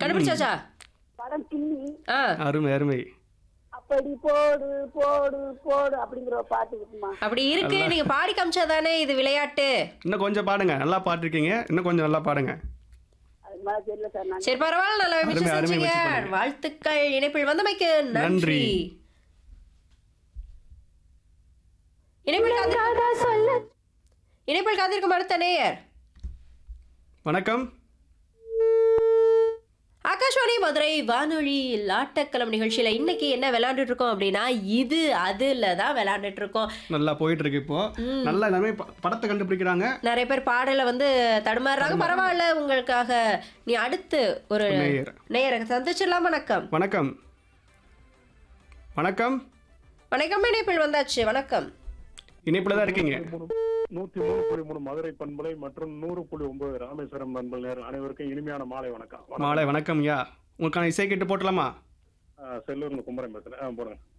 கண்டுபிடிச்சாச்சா படம் கிள்ளி ஆ அருமை அருமை அப்படி போடு போடு போடு அப்படிங்கிற ஒரு பாட்டு இருக்குமா அப்படி இருக்கு நீங்க பாடி காமிச்சாதானே இது விளையாட்டு இன்னும் கொஞ்சம் பாடுங்க நல்லா பாட்டிருக்கீங்க இன்னும் கொஞ்சம் நல்லா பாடுங்க அது மாதிரி தெரியல சார் நான் சரி பரவாயில்ல நல்லா அருமை, மிச்சம் அருமை செஞ்சீங்க முயற்சி பண்ணீங்க. வாழ்த்துக்கள் இணைப்பில் வந்தமைக்கு நன்றி நன்றி. இணைப்பில் காத்திரு- இணைப்பில் காத்திருக்கும் அடுத்த நேயர் வணக்கம் ஆகாஷ்வாணி மதுரை வானொலி லாட்டக்களம் நிகழ்ச்சியில இன்னைக்கு என்ன விளையாண்டுட்டு இருக்கோம் அப்படின்னா இது அதுல தான் விளையாண்டுட்டு இருக்கோம் நல்லா போயிட்டு இருக்கு இப்போ நல்லா எல்லாமே ப- படத்தை கண்டுபிடிக்கிறாங்க நிறைய பேர் பாடல வந்து தடுமாறுறாங்க பரவாயில்ல உங்களுக்காக நீ அடுத்து ஒரு நேயர். நேயரை சந்திச்சிடலாம் வணக்கம் வணக்கம் வணக்கம் வணக்கம் இணைப்பில் வந்தாச்சு வணக்கம் இணைப்புல தான் இருக்கீங்க நூத்தி மூணு புள்ளி மூணு மதுரை பண்பலை மற்றும் நூறு புள்ளி ஒன்பது ராமேஸ்வரம் நண்பல் நேர் அனைவருக்கும் இனிமையான மாலை வணக்கம் மாலை வணக்கம் யா உங்களுக்கான இசை கேட்டு போட்டலாமா ஆ, செல்லூர்ல குமரன் பேசுறேன் ஆ, போடுங்க